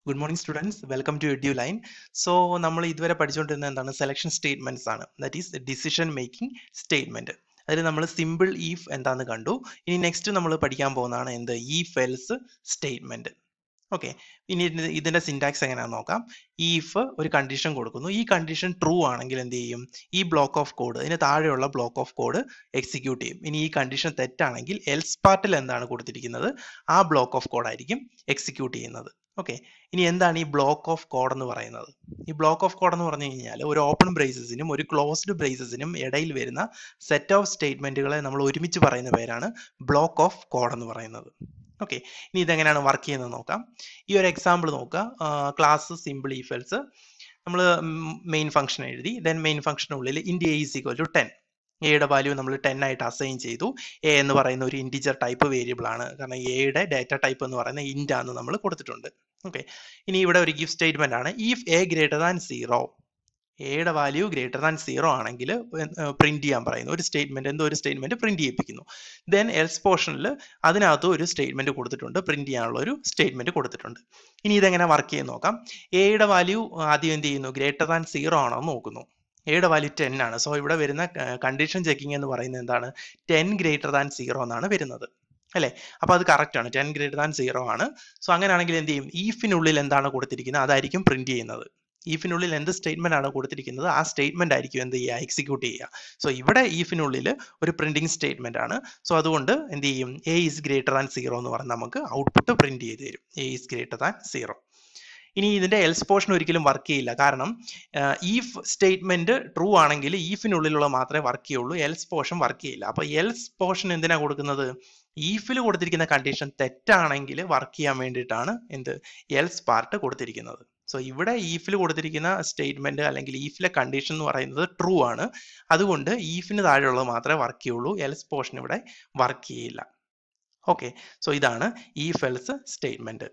good morning students welcome to Eduline so നമ്മൾ ഇതുവരെ പഠിച്ചുകൊണ്ടിരുന്ന എന്താണ് സെലക്ഷൻ സ്റ്റേറ്റ്മെന്റ്സ് ആണ് that is decision making statement അതിൽ നമ്മൾ സിമ്പിൾ ഈഫ് എന്താന്ന് കണ്ടു ഇനി നെക്സ്റ്റ് നമ്മൾ പഠിക്കാൻ പോകുന്നതാണ് എന്ത് ഈ ഫെൽസ് സ്റ്റേറ്റ്മെന്റ് ഓക്കെ ഇനി ഇതിന്റെ- ഇതിന്റെ സിന്റാക്സ് എങ്ങനെയാണെന്ന് നോക്കാം ഈഫ് ഒരു കണ്ടീഷൻ കൊടുക്കുന്നു ഈ കണ്ടീഷൻ ട്രൂ ആണെങ്കിൽ എന്ത് ചെയ്യും ഈ ബ്ലോക്ക് ഓഫ് കോഡ് ഇതിന് താഴെയുള്ള ബ്ലോക്ക് ഓഫ് കോഡ് എക്സിക്യൂട്ട് ചെയ്യും ഇനി ഈ കണ്ടീഷൻ തെറ്റാണെങ്കിൽ എൽസ് പാർട്ടിൽ എന്താണ് കൊടുത്തിരിക്കുന്നത് ആ ബ്ലോക്ക് ഓഫ് കോഡ് ആയിരിക്കും എക്സിക്യൂട്ട് ചെയ്യുന്നത് ഓക്കെ ഇനി എന്താണ് ഈ ബ്ലോക്ക് ഓഫ് കോഡ് എന്ന് പറയുന്നത് ഈ ബ്ലോക്ക് ഓഫ് കോഡ് എന്ന് പറഞ്ഞു കഴിഞ്ഞാൽ ഒരു ഓപ്പൺ ബ്രേസസിനും ഒരു ക്ലോസ്ഡ് ബ്രേസസിനും ഇടയിൽ വരുന്ന സെറ്റ് ഓഫ് സ്റ്റേറ്റ്മെന്റുകളെ നമ്മൾ ഒരുമിച്ച് പറയുന്ന പേരാണ് ബ്ലോക്ക് ഓഫ് കോഡ് എന്ന് പറയുന്നത് ഓക്കെ ഇനി ഇതെങ്ങനെയാണ് വർക്ക് ചെയ്യുന്നത് നോക്കാം ഈ ഒരു എക്സാമ്പിൾ നോക്കുക ക്ലാസ് സിമ്പിൾ ഈഫൽസ് നമ്മൾ മെയിൻ ഫംഗ്ഷൻ എഴുതി ദെൻ മെയിൻ ഫംഗ്ഷനുള്ളിൽ int A is equal to ten എയുടെ വാല്യൂ നമ്മൾ ടെൻ ആയിട്ട് അസൈൻ ചെയ്തു എ എന്ന് പറയുന്ന ഒരു ഇൻറ്റിജർ ടൈപ്പ് വേരിയബിൾ ആണ് കാരണം എയുടെ ഡാറ്റ ടൈപ്പ് എന്ന് പറയുന്ന ഇൻറ്റ് ആണെന്ന് നമ്മൾ കൊടുത്തിട്ടുണ്ട് ഓക്കെ ഇനി ഇവിടെ ഒരു ഗിഫ്റ്റ് സ്റ്റേറ്റ്മെന്റ് ആണ് if A greater than zero എയുടെ വാല്യൂ ഗ്രേറ്റർ ദാൻ സീറോ ആണെങ്കിൽ പ്രിന്റ് ചെയ്യാൻ പറയുന്നു ഒരു സ്റ്റേറ്റ്മെന്റ് എന്തോ ഒരു സ്റ്റേറ്റ്മെന്റ് പ്രിന്റ് ചെയ്യിപ്പിക്കുന്നു ദെൻ എൽസ് പോർഷനിൽ അതിനകത്ത് ഒരു സ്റ്റേറ്റ്മെന്റ് കൊടുത്തിട്ടുണ്ട് പ്രിന്റ് ചെയ്യാനുള്ള ഒരു സ്റ്റേറ്റ്മെന്റ് കൊടുത്തിട്ടുണ്ട് ഇനി ഇതെങ്ങനെ വർക്ക് ചെയ്യുന്ന നോക്കാം എയുടെ വാല്യൂ ആദ്യം എന്ത് ചെയ്യുന്നു ഗ്രേറ്റർ ദാൻ സീറോ ആണോ എന്ന് നോക്കുന്നു എയുടെ വാല്യൂ ടെൻ ആണ് സോ ഇവിടെ വരുന്ന കണ്ടീഷൻ ചെക്കിംഗ് എന്ന് പറയുന്നത് എന്താണ് ടെൻ ഗ്രേറ്റർ ദാൻ സീറോ എന്നാണ് വരുന്നത് അല്ലേ അപ്പൊ അത് കറക്റ്റ് ആണ് ടെൻ ഗ്രേറ്റർ ദാൻ സീറോ ആണ് സോ അങ്ങനെയാണെങ്കിൽ എന്ത് ചെയ്യും ഈഫിനുള്ളിൽ എന്താണ് കൊടുത്തിരിക്കുന്നത് അതായിരിക്കും പ്രിന്റ് ചെയ്യുന്നത് ഈഫിനുള്ളിൽ എന്ത് സ്റ്റേറ്റ്മെന്റ് ആണ് കൊടുത്തിരിക്കുന്നത് ആ സ്റ്റേറ്റ്മെന്റ് ആയിരിക്കും എന്ത് ചെയ്യുക എക്സിക്യൂട്ട് ചെയ്യുക സോ ഇവിടെ ഈഫിനുള്ളിൽ ഒരു പ്രിന്റിംഗ് സ്റ്റേറ്റ്മെന്റ് ആണ് സോ അതുകൊണ്ട് എന്ത് ചെയ്യും A is greater than zero എന്ന് പറഞ്ഞ് നമുക്ക് ഔട്ട്പുട്ട് പ്രിന്റ് ചെയ്ത് തരും A is greater than zero ഇനി ഇതിന്റെ എൽസ് പോർഷൻ ഒരിക്കലും വർക്ക് ചെയ്യില്ല കാരണം ഈഫ് സ്റ്റേറ്റ്മെന്റ് ട്രൂ ആണെങ്കിൽ ഈഫിനുള്ളിലുള്ള മാത്രമേ വർക്ക് ചെയ്യുള്ളൂ എൽസ് പോർഷൻ വർക്ക് ചെയ്യില്ല അപ്പൊ എൽസ് പോർഷൻ എന്തിനാ കൊടുക്കുന്നത് ഈഫിൽ കൊടുത്തിരിക്കുന്ന കണ്ടീഷൻ തെറ്റാണെങ്കിൽ വർക്ക് ചെയ്യാൻ വേണ്ടിയിട്ടാണ് എന്ത് എൽസ് പാർട്ട് കൊടുത്തിരിക്കുന്നത് സോ ഇവിടെ ഈഫിൽ കൊടുത്തിരിക്കുന്ന സ്റ്റേറ്റ്മെന്റ് അല്ലെങ്കിൽ ഈഫിലെ കണ്ടീഷൻ എന്ന് പറയുന്നത് ട്രൂ ആണ് അതുകൊണ്ട് ഈഫിന് താഴെയുള്ളത് മാത്രമേ വർക്ക് ചെയ്യുള്ളൂ എൽസ് പോർഷൻ ഇവിടെ വർക്ക് ചെയ്യില്ല ഓക്കെ സോ ഇതാണ് ഈഫ് എൽസ് സ്റ്റേറ്റ്മെന്റ്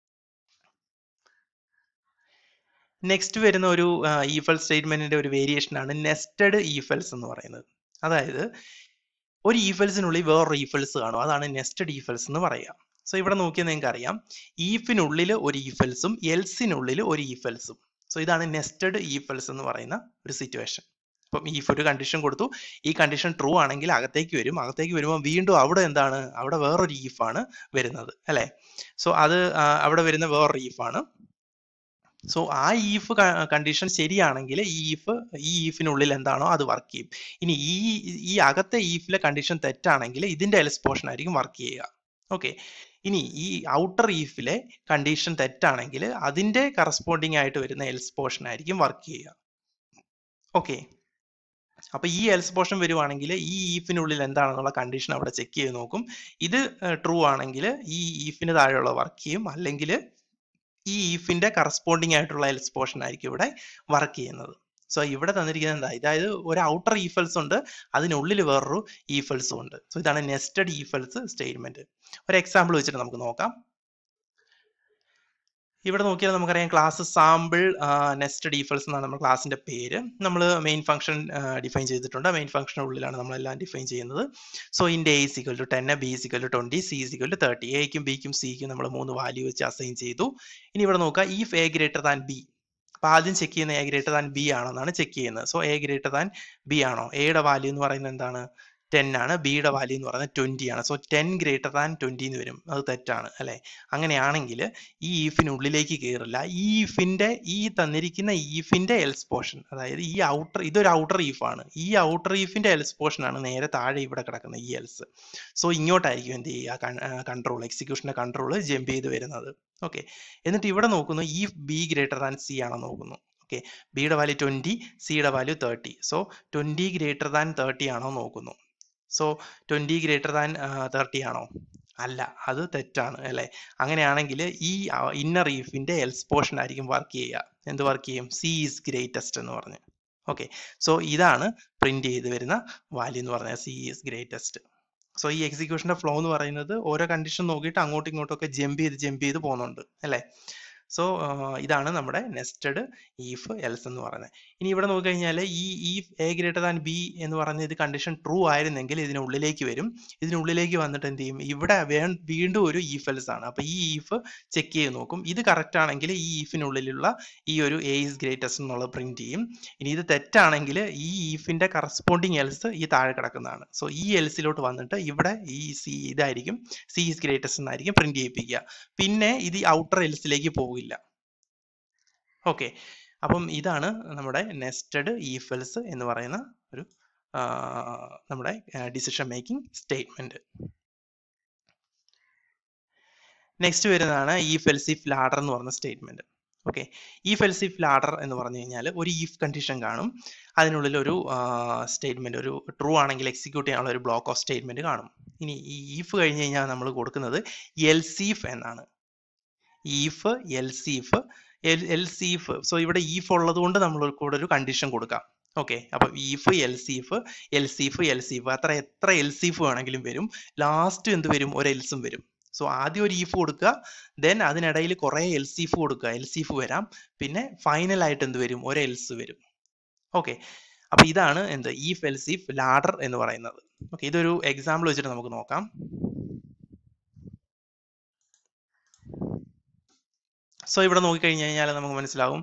നെക്സ്റ്റ് വരുന്ന ഒരു ഈഫൽ സ്റ്റേറ്റ്മെന്റിന്റെ ഒരു വേരിയേഷൻ ആണ് നെസ്റ്റഡ് ഈഫൽസ് എന്ന് പറയുന്നത് അതായത് ഒരു ഈഫൽസിനുള്ളിൽ വേറൊരു ഈഫൽസ് കാണും അതാണ് നെസ്റ്റഡ് ഈഫൽസ് എന്ന് പറയുക സോ ഇവിടെ നോക്കിയാൽ നിങ്ങൾക്ക് അറിയാം ഈഫിനുള്ളിൽ ഒരു ഈഫൽസും എൽസിനുള്ളിൽ ഒരു ഈഫൽസും സോ ഇതാണ് നെസ്റ്റഡ് ഈഫൽസ് എന്ന് പറയുന്ന ഒരു സിറ്റുവേഷൻ അപ്പം ഈഫ് ഒരു കണ്ടീഷൻ കൊടുത്തു ഈ കണ്ടീഷൻ ട്രൂ ആണെങ്കിൽ അകത്തേക്ക് വരും അകത്തേക്ക് വരുമ്പോൾ വീണ്ടും അവിടെ എന്താണ് അവിടെ വേറൊരു ഈഫാണ് വരുന്നത് അല്ലേ സോ അത് ആ, അവിടെ വരുന്ന വേറൊരു ഈഫാണ് സോ ആ ഈഫ് കണ്ടീഷൻ ശരിയാണെങ്കിൽ ഈ ഈഫ് ഈ ഈഫിനുള്ളിൽ എന്താണോ അത് വർക്ക് ചെയ്യും ഇനി ഈ ഈ അകത്തെ ഈഫിലെ കണ്ടീഷൻ തെറ്റാണെങ്കിൽ ഇതിന്റെ എൽസ് പോർഷൻ ആയിരിക്കും വർക്ക് ചെയ്യുക ഓക്കെ ഇനി ഈ ഔട്ടർ ഈഫിലെ കണ്ടീഷൻ തെറ്റാണെങ്കിൽ അതിന്റെ കറസ്പോണ്ടിങ് ആയിട്ട് വരുന്ന എൽസ് പോർഷൻ ആയിരിക്കും വർക്ക് ചെയ്യുക ഓക്കെ അപ്പൊ ഈ എൽസ് പോർഷൻ വരുവാണെങ്കിൽ ഈ ഈഫിനുള്ളിൽ എന്താണെന്നുള്ള കണ്ടീഷൻ അവിടെ ചെക്ക് ചെയ്ത് നോക്കും ഇത് ട്രൂ ആണെങ്കിൽ ഈ ഈഫിന് താഴെയുള്ള വർക്ക് ചെയ്യും അല്ലെങ്കിൽ ഈ ഈഫിന്റെ കറസ്പോണ്ടിങ് ആയിട്ടുള്ള എൽസ് പോർഷൻ ആയിരിക്കും ഇവിടെ വർക്ക് ചെയ്യുന്നത് സോ ഇവിടെ തന്നിരിക്കുന്നത് എന്താ അതായത് ഒരു ഔട്ടർ ഈഫൽസ് ഉണ്ട് അതിനുള്ളിൽ വേറൊരു ഈഫൽസും ഉണ്ട് സോ ഇതാണ് നെസ്റ്റഡ് ഈഫൽസ് സ്റ്റേറ്റ്മെന്റ് ഒരു എക്സാമ്പിൾ വെച്ചിട്ട് നമുക്ക് നോക്കാം ഇവിടെ നോക്കിയാൽ നമുക്കറിയാം ക്ലാസ് സാമ്പിൾ നെസ്റ്റഡ് ഈഫൽസ് എന്നാണ് നമ്മുടെ ക്ലാസിന്റെ പേര് നമ്മൾ മെയിൻ ഫംഗ്ഷൻ ഡിഫൈൻ ചെയ്തിട്ടുണ്ട് മെയിൻ ഫംഗ്ഷനുള്ളിലാണ് നമ്മളെല്ലാം ഡിഫൈൻ ചെയ്യുന്നത് so int A equal to ten B equal to twenty C equal to thirty എക്കും ബിക്കും സിക്കും നമ്മൾ മൂന്ന് വാല്യൂ വെച്ച് അസൈൻ ചെയ്തു ഇനി ഇവിടെ നോക്കുക if A greater than B അപ്പൊ ആദ്യം ചെക്ക് ചെയ്യുന്ന എ ഗ്രേറ്റർ ദാൻ ബി ആണെന്നാണ് ചെക്ക് ചെയ്യുന്നത് so A greater than B ആണോ എയുടെ വാല്യൂ എന്ന് പറയുന്നത് എന്താണ് ടെൻ ആണ് ബിയുടെ വാല്യൂ എന്ന് പറയുന്നത് ട്വന്റി ആണ് so ten greater than twenty എന്ന് വരും അത് തെറ്റാണ് അല്ലെ അങ്ങനെയാണെങ്കിൽ ഈ ഈഫിനുള്ളിലേക്ക് കയറില്ല ഈ ഈഫിന്റെ ഈ തന്നിരിക്കുന്ന ഈഫിന്റെ എൽസ് പോർഷൻ അതായത് ഈ ഔട്ടർ ഇതൊരു ഔട്ടർ ഈഫാണ് ഈ ഔട്ടർ ഈഫിന്റെ എൽസ് പോർഷൻ ആണ് നേരെ താഴെ ഇവിടെ കിടക്കുന്ന ഈ എൽസ് സോ ഇങ്ങോട്ടായിരിക്കും എന്ത് ചെയ്യുക കൺട്രോൾ എക്സിക്യൂഷന്റെ കൺട്രോൾ ജമ്പ് ചെയ്ത് വരുന്നത് ഓക്കെ എന്നിട്ട് ഇവിടെ നോക്കുന്നു ഈ ബി ഗ്രേറ്റർ ദാൻ സി ആണോ നോക്കുന്നു ഓക്കെ ബിയുടെ വാല്യൂ ട്വന്റി സിയുടെ value thirty so twenty greater than thirty ആണോ നോക്കുന്നു so twenty greater than thirty ആണോ അല്ല അത് തെറ്റാണ് അല്ലെ അങ്ങനെയാണെങ്കിൽ ഈ ഇന്നർ ഈഫിന്റെ എൽസ് പോർഷൻ ആയിരിക്കും വർക്ക് ചെയ്യുക എന്ത് വർക്ക് ചെയ്യും സി ഈസ് ഗ്രേറ്റസ്റ്റ് എന്ന് പറഞ്ഞ് ഓക്കെ സോ ഇതാണ് പ്രിന്റ് ചെയ്ത് വരുന്ന വാല്യൂ എന്ന് പറഞ്ഞാൽ സി ഈസ് ഗ്രേറ്റസ്റ്റ് സോ ഈ എക്സിക്യൂഷന്റെ ഫ്ലോ എന്ന് പറയുന്നത് ഓരോ കണ്ടീഷൻ നോക്കിയിട്ട് അങ്ങോട്ടും ഇങ്ങോട്ടും ഒക്കെ ജമ്പ് ചെയ്ത് ജമ്പ് ചെയ്ത് പോകുന്നുണ്ട് അല്ലേ സോ ഇതാണ് നമ്മുടെ നെസ്റ്റഡ് ഈഫ് എൽസ് എന്ന് പറയുന്നത് ഇനി ഇവിടെ നോക്കിക്കഴിഞ്ഞാൽ ഈ if A greater than B എന്ന് പറഞ്ഞ ഇത് കണ്ടീഷൻ ട്രൂ ആയിരുന്നെങ്കിൽ ഇതിനുള്ളിലേക്ക് വരും ഇതിനുള്ളിലേക്ക് വന്നിട്ട് എന്ത് ചെയ്യും ഇവിടെ വേ- വീണ്ടും ഒരു ഈഫ് എൽസ് ആണ് അപ്പൊ ഈ ഈഫ് ചെക്ക് ചെയ്ത് നോക്കും ഇത് കറക്റ്റ് ആണെങ്കിൽ ഈ ഈഫിനുള്ളിലുള്ള ഈ ഒരു എ ഇസ് ഗ്രേറ്റസ്റ്റ് എന്നുള്ളത് പ്രിന്റ് ചെയ്യും ഇനി ഇത് തെറ്റാണെങ്കിൽ ഈ ഈഫിന്റെ കറസ്പോണ്ടിങ് എൽസ് ഈ താഴെ കിടക്കുന്നതാണ് സോ ഈ എൽസിലോട്ട് വന്നിട്ട് ഇവിടെ ഈ സി ഇതായിരിക്കും സി ഇസ് ഗ്രേറ്റസ്റ്റ് എന്നായിരിക്കും പ്രിന്റ് ചെയ്യിപ്പിക്കുക പിന്നെ ഇത് ഔട്ടർ എൽസിലേക്ക് പോകില്ല ഓക്കെ അപ്പം ഇതാണ് നമ്മുടെ നെസ്റ്റഡ് ഈഫൽസ് എന്ന് പറയുന്ന ഒരു ആ, നമ്മുടെ ഡിസിഷൻ മേക്കിംഗ് സ്റ്റേറ്റ്മെന്റ് നെക്സ്റ്റ് വരുന്നതാണ് ഈ ഫെൽസിഫ് ലാഡർ എന്ന് പറയുന്ന സ്റ്റേറ്റ്മെന്റ് ഓക്കെ ഈ ഫെൽസിഫ് ലാഡർ എന്ന് പറഞ്ഞു കഴിഞ്ഞാൽ ഒരു ഈഫ് കണ്ടീഷൻ കാണും അതിനുള്ളിൽ ഒരു സ്റ്റേറ്റ്മെന്റ് ഒരു ട്രൂ ആണെങ്കിൽ എക്സിക്യൂട്ട് ചെയ്യാനുള്ള ഒരു ബ്ലോക്ക് ഓഫ് സ്റ്റേറ്റ്മെന്റ് കാണും ഇനി ഈ ഈഫ് കഴിഞ്ഞ് കഴിഞ്ഞാൽ നമ്മൾ കൊടുക്കുന്നത് എൽസീഫ് എന്നാണ് ഈഫ് എൽസീഫ് എൽസീഫ് സോ ഇവിടെ ഈഫ് ഉള്ളത് കൊണ്ട് നമ്മൾ കൂടെ ഒരു കണ്ടീഷൻ കൊടുക്കാം ഓക്കെ അപ്പൊ ഈഫ് എൽസീഫ് എൽസീഫ് എൽസീഫ് അത്ര എത്ര എൽസീഫ് വേണമെങ്കിലും വരും ലാസ്റ്റ് എന്ത് വരും ഒരു എൽസും വരും സോ ആദ്യം ഒരു ഈഫ് കൊടുക്കുക ദെൻ അതിനിടയിൽ കുറെ എൽസീഫ് കൊടുക്കുക എൽസീഫ് വരാം പിന്നെ ഫൈനൽ ആയിട്ട് എന്ത് വരും ഒരു എൽസ് വരും ഓക്കെ അപ്പൊ ഇതാണ് എന്ത് ഈഫ് എൽസീഫ് ലാഡർ എന്ന് പറയുന്നത് ഓക്കെ ഇതൊരു എക്സാമ്പിൾ വെച്ചിട്ട് നമുക്ക് നോക്കാം സോ ഇവിടെ നോക്കിക്കഴിഞ്ഞ് കഴിഞ്ഞാൽ നമുക്ക് മനസ്സിലാവും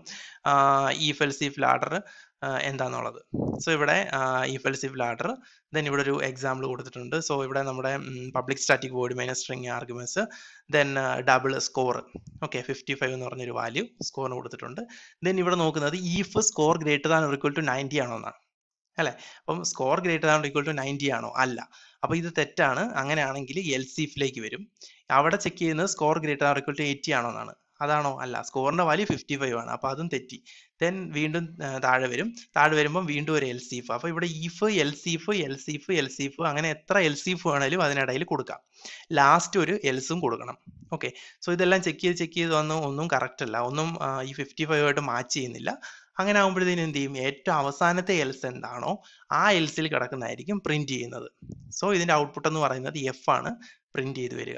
ഈ ഫെൽസീഫ് ലാഡർ എന്താന്നുള്ളത് സോ ഇവിടെ ഈ ഫെൽസീഫ് ലാഡർ ദെൻ ഇവിടെ ഒരു എക്സാമ്പിൾ കൊടുത്തിട്ടുണ്ട് സോ ഇവിടെ നമ്മുടെ public static void main string arguments then double score okay fifty five എന്ന് പറഞ്ഞൊരു വാല്യൂ സ്കോറിന് കൊടുത്തിട്ടുണ്ട് ദെൻ ഇവിടെ നോക്കുന്നത് if score greater than equal to ninety ആണോ എന്നാണ് അല്ലെ അപ്പം score greater than equal to ninety ആണോ അല്ല അപ്പൊ ഇത് തെറ്റാണ് അങ്ങനെയാണെങ്കിൽ എൽ സീഫിലേക്ക് വരും അവിടെ ചെക്ക് ചെയ്യുന്നത് score greater than equal to eighty ആണോ എന്നാണ് അതാണോ അല്ല സ്കോറിന്റെ വാല്യൂ ഫിഫ്റ്റി ഫൈവ് ആണ് അപ്പൊ അതും തെറ്റി ദെൻ വീണ്ടും ആ, താഴെ വരും താഴെ വരുമ്പോൾ വീണ്ടും ഒരു എൽ സീഫ് അപ്പൊ ഇവിടെ if else if else if else if അങ്ങനെ എത്ര എൽ സീഫ് വേണേലും അതിനിടയിൽ കൊടുക്കാം ലാസ്റ്റ് ഒരു എൽസും കൊടുക്കണം ഓക്കെ സോ ഇതെല്ലാം ചെക്ക് ചെയ്ത് ചെക്ക് ചെയ്ത് വന്ന് ഒന്നും കറക്റ്റ് അല്ല ഒന്നും ആ, ഈ ഫിഫ്റ്റി ഫൈവ് ആയിട്ട് മാച്ച് ചെയ്യുന്നില്ല അങ്ങനെ ആകുമ്പോഴത്തേനും എന്ത് ചെയ്യും ഏറ്റവും അവസാനത്തെ എൽസ് എന്താണോ ആ എൽസിൽ കിടക്കുന്നതായിരിക്കും പ്രിന്റ് ചെയ്യുന്നത് സോ ഇതിന്റെ ഔട്ട്പുട്ട് എന്ന് പറയുന്നത് എഫ് ആണ് പ്രിന്റ് ചെയ്ത് വരിക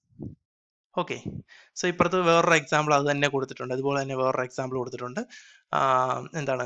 ഓക്കെ സോ ഇപ്പുറത്ത് വേറൊരു എക്സാമ്പിൾ അത് തന്നെ കൊടുത്തിട്ടുണ്ട് അതുപോലെ തന്നെ വേറൊരു എക്സാമ്പിൾ കൊടുത്തിട്ടുണ്ട് ആ, എന്താണ്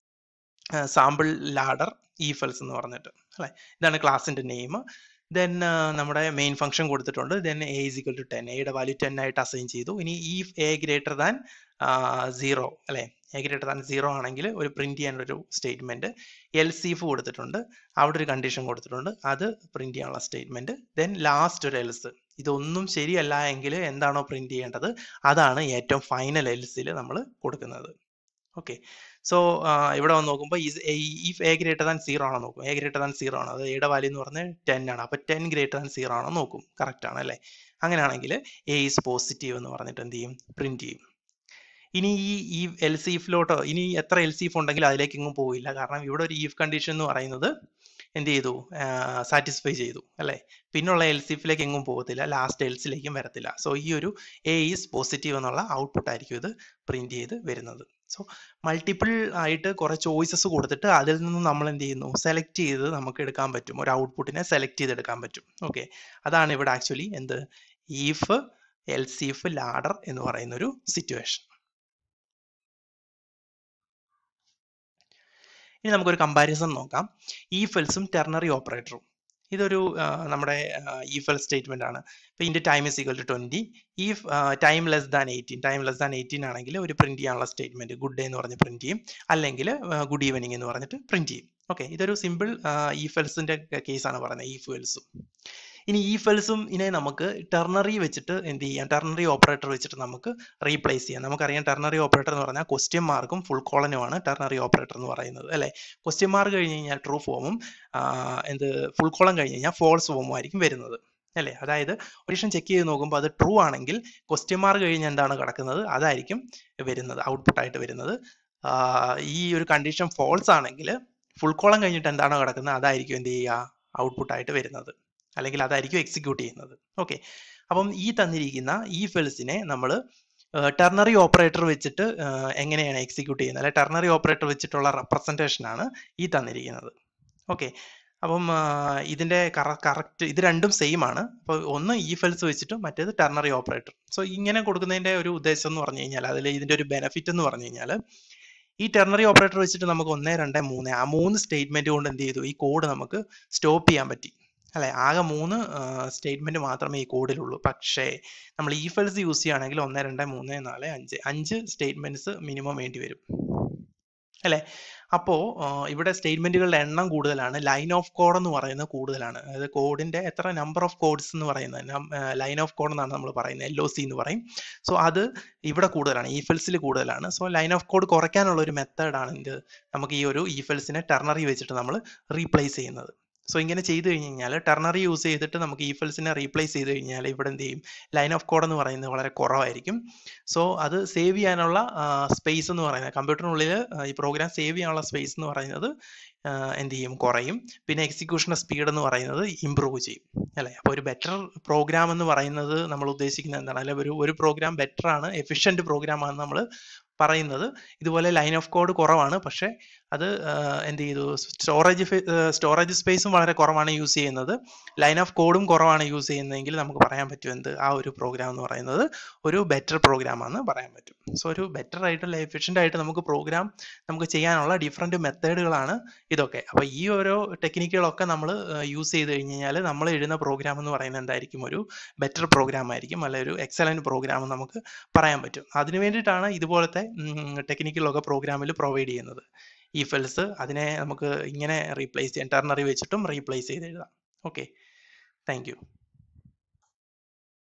സാമ്പിൾ ലാഡർ ഈഫൽസ് എന്ന് പറഞ്ഞിട്ട് അല്ലെ ഇതാണ് ക്ലാസിന്റെ നെയിം ദെൻ നമ്മുടെ മെയിൻ ഫംഗ്ഷൻ കൊടുത്തിട്ടുണ്ട് then A is equal to ten എയുടെ വാല്യൂ ടെൻ ആയിട്ട് അസൈൻ ചെയ്തു ഇനി ഈ എ ഗ്രേറ്റർ ദാൻ സീറോ അല്ലെ എ ഗ്രേറ്റർ ദാൻ സീറോ ആണെങ്കിൽ ഒരു പ്രിന്റ് ചെയ്യാനുള്ള ഒരു സ്റ്റേറ്റ്മെന്റ് എൽ സീഫ് കൊടുത്തിട്ടുണ്ട് അവിടെ ഒരു കണ്ടീഷൻ കൊടുത്തിട്ടുണ്ട് അത് പ്രിന്റ് ചെയ്യാനുള്ള സ്റ്റേറ്റ്മെന്റ് ദെൻ ലാസ്റ്റ് ഒരു എൽസ് ഇതൊന്നും ശരിയല്ല എങ്കിൽ എന്താണോ പ്രിന്റ് ചെയ്യേണ്ടത് അതാണ് ഏറ്റവും ഫൈനൽ എൽസിൽ നമ്മൾ കൊടുക്കുന്നത് ഓക്കെ സോ ഇവിടെ വന്ന് നോക്കുമ്പോൾ if A greater than zero ആണോ നോക്കും എ ഗ്രേറ്റർ ദാൻ സീറോ ആണ് അത് എയുടെ വാല്യൂ എന്ന് പറഞ്ഞാൽ ടെൻ ആണ് അപ്പൊ ടെൻ ഗ്രേറ്റർ ദാൻ സീറോ ആണോ നോക്കും കറക്റ്റ് ആണ് അല്ലേ അങ്ങനെയാണെങ്കിൽ എ ഈസ് പോസിറ്റീവ് എന്ന് പറഞ്ഞിട്ട് എന്ത് ചെയ്യും പ്രിന്റ് ചെയ്യും ഇനി ഈ ഈ എൽ സീഫിലോട്ടോ ഇനി എത്ര എൽ സീഫ് ഉണ്ടെങ്കിലും അതിലേക്ക് എങ്ങും പോവില്ല കാരണം ഇവിടെ ഒരു ഈഫ് കണ്ടീഷൻ എന്ന് പറയുന്നത് എന്ത് ചെയ്തു സാറ്റിസ്ഫൈ ചെയ്തു അല്ലെ പിന്നുള്ള എൽ സീഫിലേക്ക് എങ്ങും പോകത്തില്ല ലാസ്റ്റ് എൽസിലേക്കും വരത്തില്ല സോ ഈ ഒരു എ ഈസ് പോസിറ്റീവ് എന്നുള്ള ഔട്ട്പുട്ട് ആയിരിക്കും ഇത് പ്രിന്റ് ചെയ്ത് വരുന്നത് സോ മൾട്ടിപ്പിൾ ആയിട്ട് കുറെ ചോയ്സസ് കൊടുത്തിട്ട് അതിൽ നിന്ന് നമ്മൾ എന്ത് ചെയ്യുന്നു സെലക്ട് ചെയ്ത് നമുക്ക് എടുക്കാൻ പറ്റും ഒരു ഔട്ട്പുട്ടിനെ സെലക്ട് ചെയ്ത് എടുക്കാൻ പറ്റും ഓക്കെ അതാണ് ഇവിടെ ആക്ച്വലി എന്ത് ഈഫ് എൽ സീഫ് ലാഡർ എന്ന് പറയുന്ന ഒരു സിറ്റുവേഷൻ ഇനി നമുക്കൊരു കമ്പാരിസൺ നോക്കാം ഈഫൽസും ടെർണറി ഓപ്പറേറ്ററും ഇതൊരു ആ, നമ്മുടെ ഈഫൽ സ്റ്റേറ്റ്മെന്റ് ആണ് ഇപ്പൊ ഇതിന്റെ time is equal to twenty ഈ time less than eighteen time less than eighteen ആണെങ്കിൽ ഒരു പ്രിന്റ് ചെയ്യാനുള്ള സ്റ്റേറ്റ്മെന്റ് ഗുഡ് ഡേ എന്ന് പറഞ്ഞ് പ്രിന്റ് ചെയ്യും അല്ലെങ്കിൽ ഗുഡ് ഈവനിങ് എന്ന് പറഞ്ഞിട്ട് പ്രിന്റ് ചെയ്യും ഓക്കെ ഇതൊരു സിമ്പിൾ ഈഫൽസിന്റെ കേസാണ് പറയുന്നത് ഈഫൽസും ഇനി ഈഫൽസും ഇതിനെ നമുക്ക് ടെർണറി വെച്ചിട്ട് എന്ത് ചെയ്യാം ടെർണറി ഓപ്പറേറ്റർ വെച്ചിട്ട് നമുക്ക് റീപ്ലേസ് ചെയ്യാം നമുക്കറിയാം ടെർണറി ഓപ്പറേറ്റർ എന്ന് പറഞ്ഞാൽ ക്വസ്റ്റ്യൻ മാർക്കും ഫുൾ കോളനുമാണ് ടെർണറി ഓപ്പറേറ്റർ എന്ന് പറയുന്നത് അല്ലെ ക്വസ്റ്റ്യൻ മാർക്ക് കഴിഞ്ഞ് കഴിഞ്ഞാൽ ട്രൂ ഫോമും എന്ത് ഫുൾ കോളം കഴിഞ്ഞ് കഴിഞ്ഞാൽ ഫോൾസ് ഫോമും ആയിരിക്കും വരുന്നത് അല്ലേ അതായത് ഒരു ചെക്ക് ചെയ്ത് നോക്കുമ്പോൾ അത് ട്രൂ ആണെങ്കിൽ ക്വസ്റ്റ്യൻ മാർക്ക് കഴിഞ്ഞ് എന്താണ് കിടക്കുന്നത് അതായിരിക്കും വരുന്നത് ഔട്ട്പുട്ട് ആയിട്ട് വരുന്നത് ആ, ഈ ഒരു കണ്ടീഷൻ ഫോൾസ് ആണെങ്കിൽ ഫുൾ കോളം കഴിഞ്ഞിട്ട് എന്താണോ കിടക്കുന്നത് അതായിരിക്കും എന്ത് ചെയ്യുക ഔട്ട്പുട്ട് ആയിട്ട് വരുന്നത് അല്ലെങ്കിൽ അതായിരിക്കും എക്സിക്യൂട്ട് ചെയ്യുന്നത് ഓക്കെ അപ്പം ഈ തന്നിരിക്കുന്ന ഈ ഫെൽസിനെ നമ്മൾ ടെർണറി ഓപ്പറേറ്റർ വെച്ചിട്ട് ആ, എങ്ങനെയാണ് എക്സിക്യൂട്ട് ചെയ്യുന്നത് അല്ലെ ടെർണറി ഓപ്പറേറ്റർ വെച്ചിട്ടുള്ള റെപ്രസെൻറ്റേഷൻ ആണ് ഈ തന്നിരിക്കുന്നത് ഓക്കെ അപ്പം ആ, ഇതിന്റെ കറക്റ്റ് ഇത് രണ്ടും സെയിം ആണ് അപ്പോൾ ഒന്ന് ഈ ഫെൽസ് വെച്ചിട്ടും മറ്റേത് ടെർണറി ഓപ്പറേറ്റർ സോ ഇങ്ങനെ കൊടുക്കുന്നതിന്റെ ഒരു ഉദ്ദേശം എന്ന് പറഞ്ഞു കഴിഞ്ഞാൽ അതിൽ ഇതിന്റെ ഒരു ബെനിഫിറ്റ് എന്ന് പറഞ്ഞു കഴിഞ്ഞാൽ ഈ ടെർണറി ഓപ്പറേറ്റർ വെച്ചിട്ട് നമുക്ക് ഒന്ന് രണ്ട് മൂന്ന് ആ മൂന്ന് സ്റ്റേറ്റ്മെന്റ് കൊണ്ട് എന്ത് ചെയ്തു ഈ കോഡ് നമുക്ക് സ്റ്റോപ്പ് ചെയ്യാൻ പറ്റി അല്ലെ ആകെ മൂന്ന് സ്റ്റേറ്റ്മെന്റ് മാത്രമേ ഈ കോഡിലുള്ളൂ പക്ഷേ നമ്മൾ ഈ ഫെൽസ് യൂസ് ചെയ്യുകയാണെങ്കിൽ ഒന്ന് രണ്ട് മൂന്ന് നാല് അഞ്ച് അഞ്ച് സ്റ്റേറ്റ്മെന്റ്സ് മിനിമം വേണ്ടി വരും അല്ലെ അപ്പോ ആ, ഇവിടെ സ്റ്റേറ്റ്മെന്റുകളുടെ എണ്ണം കൂടുതലാണ് ലൈൻ ഓഫ് കോഡ് എന്ന് പറയുന്നത് കൂടുതലാണ് അതായത് കോഡിന്റെ എത്ര നമ്പർ ഓഫ് കോഡ്സ് എന്ന് പറയുന്നത് ലൈൻ ഓഫ് കോഡ് എന്നാണ് നമ്മൾ പറയുന്നത് എൽ ഒ സി എന്ന് പറയും സോ അത് ഇവിടെ കൂടുതലാണ് ഈഫൽസിൽ കൂടുതലാണ് സോ ലൈൻ ഓഫ് കോഡ് കുറയ്ക്കാനുള്ള ഒരു മെത്തേഡാണ് ഇത് നമുക്ക് ഈ ഒരു ഈഫൽസിനെ ടെർണറി വെച്ചിട്ട് നമ്മൾ റീപ്ലേസ് ചെയ്യുന്നത് സോ ഇങ്ങനെ ചെയ്തു കഴിഞ്ഞ് കഴിഞ്ഞാൽ ടെർണറി യൂസ് ചെയ്തിട്ട് നമുക്ക് ഈഫൽസിനെ റീപ്ലേസ് ചെയ്ത് കഴിഞ്ഞാൽ ഇവിടെ എന്ത് ചെയ്യും ലൈൻ ഓഫ് കോഡ് എന്ന് പറയുന്നത് വളരെ കുറവായിരിക്കും സോ അത് സേവ് ചെയ്യാനുള്ള സ്പേസ് എന്ന് പറയുന്നത് കമ്പ്യൂട്ടറിനുള്ളിൽ ഈ പ്രോഗ്രാം സേവ് ചെയ്യാനുള്ള സ്പേസ് എന്ന് പറയുന്നത് ആ, എന്ത് ചെയ്യും കുറയും പിന്നെ എക്സിക്യൂഷൻ സ്പീഡ് എന്ന് പറയുന്നത് ഇമ്പ്രൂവ് ചെയ്യും അല്ലേ അപ്പോൾ ഒരു ബെറ്റർ പ്രോഗ്രാം എന്ന് പറയുന്നത് നമ്മൾ ഉദ്ദേശിക്കുന്നത് എന്താണ് അല്ലെ ഒരു ഒരു പ്രോഗ്രാം ബെറ്റർ ആണ് എഫിഷ്യന്റ് പ്രോഗ്രാം ആണ് നമ്മൾ പറയുന്നത് ഇതുപോലെ ലൈൻ ഓഫ് കോഡ് കുറവാണ് പക്ഷേ അത് ആ, എന്ത് ചെയ്തു സ്റ്റോറേജ് സ്റ്റോറേജ് സ്പേസും വളരെ കുറവാണ് യൂസ് ചെയ്യുന്നത് ലൈൻ ഓഫ് കോഡും കുറവാണ് യൂസ് ചെയ്യുന്നതെങ്കിൽ നമുക്ക് പറയാൻ പറ്റും എന്ത് ആ ഒരു പ്രോഗ്രാം എന്ന് പറയുന്നത് ഒരു ബെറ്റർ പ്രോഗ്രാം ആണെന്ന് പറയാൻ പറ്റും സോ ഒരു ബെറ്റർ ആയിട്ടുള്ള എഫിഷ്യൻ്റ് ആയിട്ട് നമുക്ക് പ്രോഗ്രാം നമുക്ക് ചെയ്യാനുള്ള ഡിഫറെൻറ്റ് മെത്തേഡുകളാണ് ഇതൊക്കെ അപ്പോൾ ഈ ഓരോ ടെക്നിക്കുകളൊക്കെ നമ്മൾ യൂസ് ചെയ്ത് കഴിഞ്ഞ് കഴിഞ്ഞാൽ നമ്മൾ എഴുതുന്ന പ്രോഗ്രാം എന്ന് പറയുന്നത് എന്തായിരിക്കും ഒരു ബെറ്റർ പ്രോഗ്രാം ആയിരിക്കും അല്ലെ ഒരു എക്സലൻറ്റ് പ്രോഗ്രാം നമുക്ക് പറയാൻ പറ്റും അതിന് വേണ്ടിയിട്ടാണ് ഇതുപോലത്തെ ടെക്നിക്കുകളൊക്കെ പ്രോഗ്രാമിൽ പ്രൊവൈഡ് ചെയ്യുന്നത് ഈ ഫെൽസ് അതിനെ നമുക്ക് ഇങ്ങനെ റീപ്ലേസ് ചെയ്യാം ടെർണറി വെച്ചിട്ടും റീപ്ലേസ് ചെയ്ത് എഴുതാം ഓക്കെ താങ്ക് യു